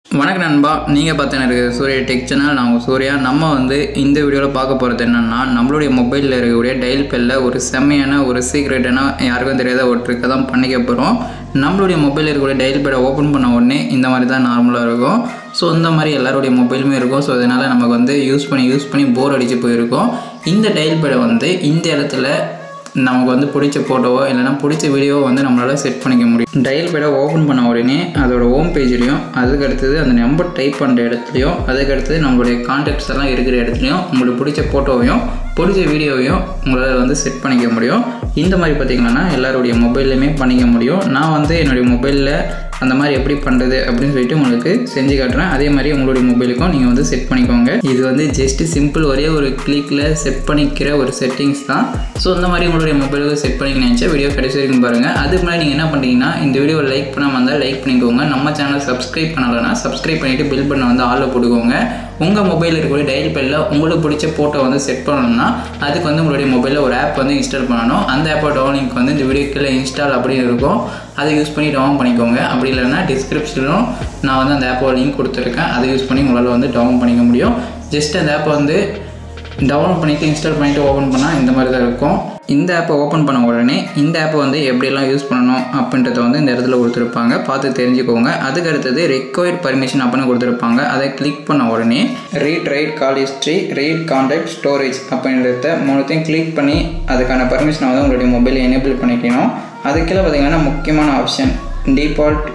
வணக்கம் நண்பா நீங்கள் பார்த்தேன் இருக்குது சூர்யா டெக் சேனல் நான் உங்கள் சூர்யா நம்ம வந்து இந்த வீடியோவில் பார்க்க போகிறது என்னென்னா நம்மளுடைய மொபைலில் இருக்கக்கூடிய டயல் பெல்லில் ஒரு செம்மையான ஒரு சீக்ரெட்டான யாருக்கும் தெரியாத ஒரு ட்ரிக்கை தான் பண்ணிக்க போகிறோம் நம்மளுடைய மொபைலில் இருக்கக்கூடிய டயல் பேடை ஓப்பன் பண்ண உடனே இந்த மாதிரி தான் நார்மலாக இருக்கும் ஸோ இந்த மாதிரி எல்லாருடைய மொபைலுமே இருக்கும் ஸோ அதனால் நமக்கு வந்து யூஸ் பண்ணி யூஸ் பண்ணி போர் அடித்து போயிருக்கும் இந்த டயல் பேடை வந்து இந்த இடத்துல நமக்கு வந்து பிடிச்ச ஃபோட்டோவோ இல்லைனா பிடிச்ச வீடியோவோ வந்து நம்மளால் செட் பண்ணிக்க முடியும் டயல் பேடை ஓப்பன் பண்ண உடனே அதோட ஹோம் பேஜ்லேயும் அதுக்கு அடுத்தது அந்த நம்பர் டைப் பண்ணுற இடத்துலையும் அதுக்கு அடுத்தது நம்மளுடைய கான்டாக்ட்ஸ் எல்லாம் இருக்கிற இடத்துலையும் உங்களுக்கு பிடிச்ச ஃபோட்டோவையும் பிடிச்ச வீடியோவையும் உங்களால் வந்து செட் பண்ணிக்க முடியும் இந்த மாதிரி பார்த்திங்கன்னா எல்லாருடைய மொபைல்லையுமே பண்ணிக்க முடியும் நான் வந்து என்னுடைய மொபைலில் அந்த மாதிரி எப்படி பண்ணுறது அப்படின்னு சொல்லிட்டு உங்களுக்கு செஞ்சு காட்டுறேன் அதே மாதிரி உங்களுடைய மொபைலுக்கும் நீங்கள் வந்து செட் பண்ணிக்கோங்க இது வந்து ஜஸ்ட் சிம்பிள் ஒரே ஒரு கிளிக்கில் செட் பண்ணிக்கிற ஒரு செட்டிங்ஸ் தான் ஸோ இந்த மாதிரி உங்களுடைய மொபைலுக்கு செட் பண்ணிக்க நினச்சா வீடியோ கடைசி வரைக்கும் பாருங்கள் அதுக்கு முன்னாடி நீங்கள் என்ன பண்ணுறீங்கன்னா இந்த வீடியோவை லைக் பண்ணாமல் இருந்தால் லைக் பண்ணிக்கோங்க நம்ம சேனலை சப்ஸ்கிரைப் பண்ணலைன்னா சப்ஸ்கிரைப் பண்ணிவிட்டு பில் பண்ண வந்து ஆளில் போட்டுக்கோங்க உங்கள் மொபைலில் இருக்கக்கூடிய டயல் பெல்லில் உங்களுக்கு பிடிச்ச ஃபோட்டோ வந்து செட் பண்ணணும்னா அதுக்கு வந்து உங்களுடைய மொபைலில் ஒரு ஆப் வந்து இன்ஸ்டால் பண்ணணும் அந்த ஆப்போட டவுன் லிங்க் வந்து இந்த வீடியோ கீழே இன்ஸ்டால் அப்படின்னு இருக்கும் அதை யூஸ் பண்ணி டவுன் பண்ணிக்கோங்க அப்படி இல்லைன்னா டிஸ்கிரிப்ஷனும் நான் வந்து அந்த ஆப்போட லிங்க் கொடுத்துருக்கேன் அதை யூஸ் பண்ணி உங்களால் வந்து டவுன் பண்ணிக்க முடியும் ஜஸ்ட் அந்த ஆப்பை வந்து டவுன்லோட் பண்ணிவிட்டு இன்ஸ்டால் பண்ணிவிட்டு ஓப்பன் பண்ணால் இந்த மாதிரி தான் இருக்கும் இந்த ஆப்பை ஓப்பன் பண்ண உடனே இந்த ஆப்பை வந்து எப்படியெல்லாம் யூஸ் பண்ணணும் அப்படின்றத வந்து இந்த இடத்துல கொடுத்துருப்பாங்க பார்த்து தெரிஞ்சுக்கோங்க அதுக்கு அடுத்தது ரெக்வயர்ட் பர்மிஷன் அப்படின்னு கொடுத்துருப்பாங்க அதை கிளிக் பண்ண உடனே read write call history read contact storage அப்படின்றத மூணுத்தையும் கிளிக் பண்ணி அதுக்கான பர்மிஷனை வந்து உங்களுடைய மொபைலில் எனேபிள் பண்ணிக்கணும் அது கீழே பார்த்தீங்கன்னா முக்கியமான ஆப்ஷன் டிஃபால்ட்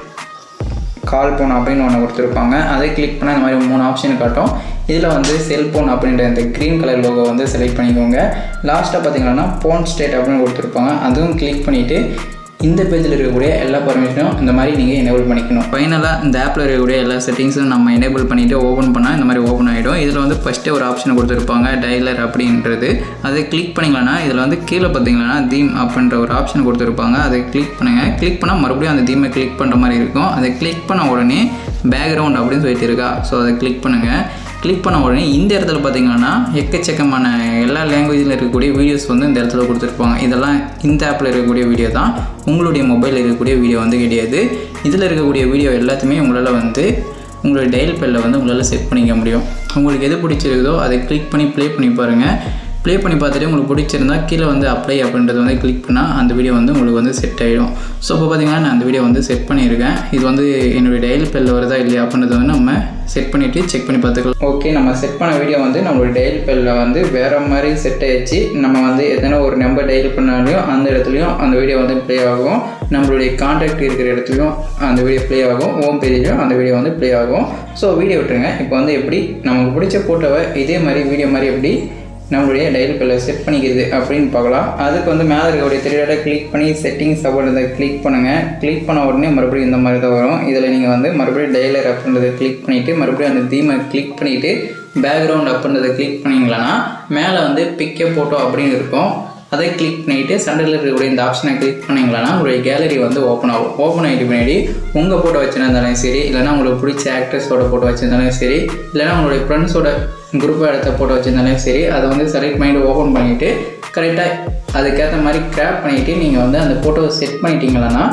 கால் ஃபோன் அப்படின்னு ஒன்று கொடுத்துருப்பாங்க அதை கிளிக் பண்ணால் இந்த மாதிரி மூணு ஆப்ஷன் காட்டும் இதில் வந்து செல்ஃபோன் அப்படின்ற இந்த க்ரீன் கலர் லோகோ வந்து செலக்ட் பண்ணிக்கோங்க லாஸ்ட்டாக பார்த்தீங்கன்னா ஃபோன் ஸ்டேட் அப்படின்னு கொடுத்துருப்பாங்க அதுவும் கிளிக் பண்ணிவிட்டு இந்த பேஜில் இருக்கக்கூடிய எல்லா பர்மிஷனும் இந்த மாதிரி நீங்கள் எனேபிள் பண்ணிக்கணும் ஃபைனலாக இந்த ஆப்பில் இருக்கக்கூடிய எல்லா செட்டிங்ஸும் நம்ம எனேபிள் பண்ணிவிட்டு ஓப்பன் பண்ணால் இந்த மாதிரி ஓப்பன் ஆகிடும் இதில் வந்து ஃபஸ்ட்டு ஒரு ஆப்ஷன் கொடுத்துருப்பாங்க டைலர் அப்படின்றது அதை கிளிக் பண்ணிங்களன்னா இதில் வந்து கீழே பார்த்தீங்கன்னா தீம் அப்படின்ற ஒரு ஆப்ஷன் கொடுத்துருப்பாங்க அதை கிளிக் பண்ணுங்கள் கிளிக் பண்ணால் மறுபடியும் அந்த தீமை கிளிக் பண்ணுற மாதிரி இருக்கும் அதை கிளிக் பண்ண உடனே பேக்ரவுண்ட் அப்படின்னு சொல்லிட்டு இருக்கா ஸோ அதை கிளிக் பண்ணுங்கள் கிளிக் பண்ண உடனே இந்த இடத்துல பார்த்தீங்கன்னா எக்கச்சக்கமான எல்லா லாங்குவேஜில் இருக்கக்கூடிய வீடியோஸ் வந்து இந்த இடத்துல கொடுத்துருப்பாங்க இதெல்லாம் இந்த ஆப்பில் இருக்கக்கூடிய வீடியோ தான் உங்களுடைய மொபைலில் இருக்கக்கூடிய வீடியோ வந்து கிடையாது இதில் இருக்கக்கூடிய வீடியோ எல்லாத்தையுமே உங்களால் வந்து உங்களுடைய டயல் பெல்லில் வந்து உங்களால் செட் பண்ணிக்க முடியும் உங்களுக்கு எது பிடிச்சிருக்குதோ அதை கிளிக் பண்ணி ப்ளே பண்ணி பாருங்கள் ப்ளே பண்ணி பார்த்துட்டு உங்களுக்கு பிடிச்சிருந்தா கீழே வந்து அப்ளை அப்படின்றத வந்து கிளிக் பண்ணால் அந்த வீடியோ வந்து உங்களுக்கு வந்து செட் ஆகிடும் ஸோ இப்போ பார்த்தீங்கன்னா நான் அந்த வீடியோ வந்து செட் பண்ணியிருக்கேன் இது வந்து என்னுடைய டயல் பெல்லில் வருதா இல்லையா அப்படின்றத வந்து நம்ம செட் பண்ணிவிட்டு செக் பண்ணி பார்த்துக்கலாம் ஓகே நம்ம செட் பண்ண வீடியோ வந்து நம்மளுடைய டயல் பெல்லில் வந்து வேறு மாதிரி செட் ஆகிடுச்சு நம்ம வந்து எத்தனை ஒரு நம்பர் டயல் பண்ணாலையும் அந்த இடத்துலையும் அந்த வீடியோ வந்து ப்ளே ஆகும் நம்மளுடைய கான்டாக்ட் இருக்கிற இடத்துலையும் அந்த வீடியோ ப்ளே ஆகும் ஹோம் பேஜ்லையும் அந்த வீடியோ வந்து ப்ளே ஆகும் ஸோ வீடியோ விட்டுருங்க இப்போ வந்து எப்படி நமக்கு பிடிச்ச ஃபோட்டோவை இதே மாதிரி வீடியோ மாதிரி எப்படி நம்மளுடைய டயல் பெல்லில் செட் பண்ணிக்கிறது அப்படின்னு பார்க்கலாம் அதுக்கு வந்து மேலே இருக்கக்கூடிய த்ரீ கிளிக் பண்ணி செட்டிங்ஸ் அப்படின்றத கிளிக் பண்ணுங்கள் கிளிக் பண்ண உடனே மறுபடியும் இந்த மாதிரி தான் வரும் இதில் நீங்கள் வந்து மறுபடியும் டயலர் அப்படின்றத கிளிக் பண்ணிவிட்டு மறுபடியும் அந்த தீமை கிளிக் பண்ணிவிட்டு பேக்ரவுண்ட் அப்படின்றத கிளிக் பண்ணிங்களன்னா மேலே வந்து பிக்கே ஃபோட்டோ அப்படின்னு இருக்கும் அதை கிளிக் பண்ணிவிட்டு சென்டரில் இருக்கக்கூடிய இந்த ஆப்ஷனை கிளிக் பண்ணிங்களன்னா உங்களுடைய கேலரி வந்து ஓப்பன் ஆகும் ஓப்பன் ஆகிட்டு பின்னாடி உங்கள் ஃபோட்டோ வச்சுருந்தாலும் சரி இல்லைனா உங்களுக்கு பிடிச்ச ஆக்டர்ஸோட ஃபோட்டோ வச்சுருந்தாலும் சரி இல்லைனா உங்களுடைய ஃப்ரெண்ட்ஸோட குரூப்பாக எடுத்த ஃபோட்டோ வச்சுருந்தாலும் சரி அதை வந்து செலக்ட் பண்ணிவிட்டு ஓப்பன் பண்ணிவிட்டு கரெக்டாக அதுக்கேற்ற மாதிரி கிராப் பண்ணிவிட்டு நீங்கள் வந்து அந்த ஃபோட்டோவை செட் பண்ணிட்டீங்களன்னா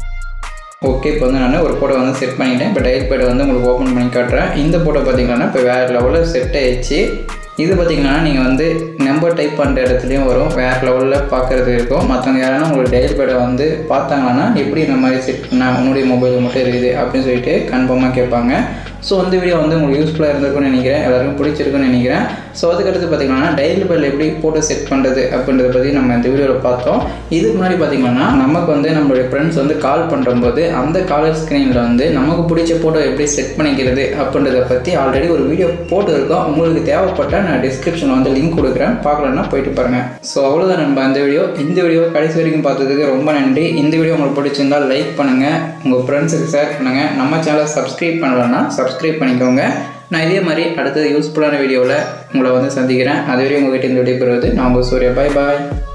ஓகே இப்போ வந்து நான் ஒரு ஃபோட்டோ வந்து செட் பண்ணிட்டேன் இப்போ டயல் பேடை வந்து உங்களுக்கு ஓப்பன் பண்ணி காட்டுறேன் இந்த ஃபோட்டோ பார்த்தீங்கன்னா இப்போ வேறு லெவலில் செட் ஆயிடுச்சு இது பார்த்திங்கன்னா நீங்கள் வந்து நம்பர் டைப் பண்ணுற இடத்துலையும் வரும் வேறு லெவலில் பார்க்குறது இருக்கும் மற்றவங்க யாரானா உங்களுக்கு டயல் பேடை வந்து பார்த்தாங்கன்னா எப்படி இந்த மாதிரி செட் பண்ணால் உன்னுடைய மொபைல் மட்டும் இருக்குது அப்படின்னு சொல்லிட்டு கன்ஃபார்மாக கேட்பாங்க ஸோ இந்த வீடியோ வந்து உங்களுக்கு யூஸ்ஃபுல்லாக இருந்திருக்கும்னு நினைக்கிறேன் எல்லாருக்கும் பிடிச்சிருக்குன்னு நினைக்கிறேன் ஸோ அதுக்கடுத்து பார்த்திங்கன்னா டயல் பெல் எப்படி ஃபோட்டோ செட் பண்ணுறது அப்படின்றத பற்றி நம்ம இந்த வீடியோவில் பார்த்தோம் இதுக்கு முன்னாடி பார்த்திங்கன்னா நமக்கு வந்து நம்மளுடைய ஃப்ரெண்ட்ஸ் வந்து கால் பண்ணும்போது அந்த காலர் ஸ்க்ரீனில் வந்து நமக்கு பிடிச்ச ஃபோட்டோ எப்படி செட் பண்ணிக்கிறது அப்படின்றத பற்றி ஆல்ரெடி ஒரு வீடியோ போட்டு இருக்கோம் உங்களுக்கு தேவைப்பட்ட நான் டிஸ்கிரிப்ஷனில் வந்து லிங்க் கொடுக்குறேன் பார்க்கலன்னா போயிட்டு பாருங்கள் ஸோ அவ்வளோதான் நம்ம இந்த வீடியோ இந்த வீடியோ கடைசி வரைக்கும் பார்த்ததுக்கு ரொம்ப நன்றி இந்த வீடியோ உங்களுக்கு பிடிச்சிருந்தால் லைக் பண்ணுங்கள் உங்கள் ஃப்ரெண்ட்ஸுக்கு ஷேர் பண்ணுங்கள் நம்ம சேனலை சப்ஸ்கிரைப் பண்ணலன்னா சப்ஸ்கிரைப் பண்ணிக்கோங்க நான் இதே மாதிரி அடுத்தது யூஸ்ஃபுல்லான வீடியோவில் உங்களை வந்து சந்திக்கிறேன் அது வரையும் உங்கள்கிட்ட இந்த விடைபெறுவது நான் உங்கள் சூர்யா பாய் பாய்